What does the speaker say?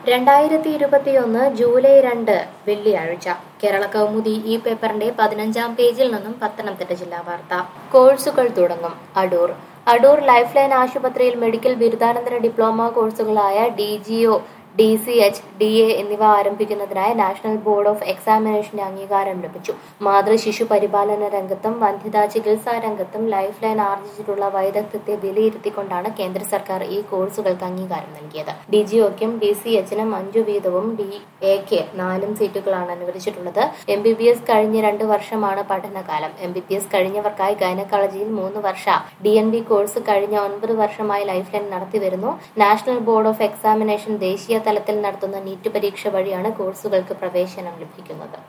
രണ്ടായിരത്തി ഇരുപത്തിയൊന്ന് ജൂലൈ രണ്ട് വെള്ളിയാഴ്ച കേരള കൗമുദി ഈ പേപ്പറിന്റെ പതിനഞ്ചാം പേജിൽ നിന്നും പത്തനംതിട്ട ജില്ലാ വാർത്ത കോഴ്സുകൾ തുടങ്ങും അടൂർ അടൂർ ലൈഫ് ലൈൻ ആശുപത്രിയിൽ മെഡിക്കൽ ബിരുദാനന്തര ഡിപ്ലോമ കോഴ്സുകളായ D G O D C H D A എന്നിവ ആരംഭിക്കുന്നതിനായി നാഷണൽ ബോർഡ് ഓഫ് എക്സാമിനേഷന്റെ അംഗീകാരം ലഭിച്ചു മാതൃ ശിശു പരിപാലന രംഗത്തും വന്ധ്യതാ ചികിത്സാ രംഗത്തും ലൈഫ് ലൈൻ ആർജിച്ചിട്ടുള്ള വൈദഗ്ധ്യത്തെ വിലയിരുത്തിക്കൊണ്ടാണ് കേന്ദ്ര സർക്കാർ ഈ കോഴ്സുകൾക്ക് അംഗീകാരം നൽകിയത് ഡി ജി ഒക്കും ഡി സി എച്ചിനും അഞ്ചു വീതവും ഡി എക്ക് നാലും സീറ്റുകളാണ് അനുവദിച്ചിട്ടുള്ളത് എം ബി ബി എസ് കഴിഞ്ഞ രണ്ട് വർഷമാണ് പഠനകാലം എം ബി ബി എസ് കഴിഞ്ഞവർക്കായി ഗൈനക്കോളജിയിൽ മൂന്ന് വർഷ ഡി എൻ ബി കോഴ്സ് കഴിഞ്ഞ ഒൻപത് വർഷമായി ലൈഫ് ലൈൻ നടത്തിവരുന്നു നാഷണൽ ബോർഡ് ഓഫ് എക്സാമിനേഷൻ ദേശീയ തലത്തിൽ നടത്തുന്ന നീറ്റ് പരീക്ഷ വഴിയാണ് കോഴ്സുകൾക്ക് പ്രവേശനം ലഭിക്കുന്നത്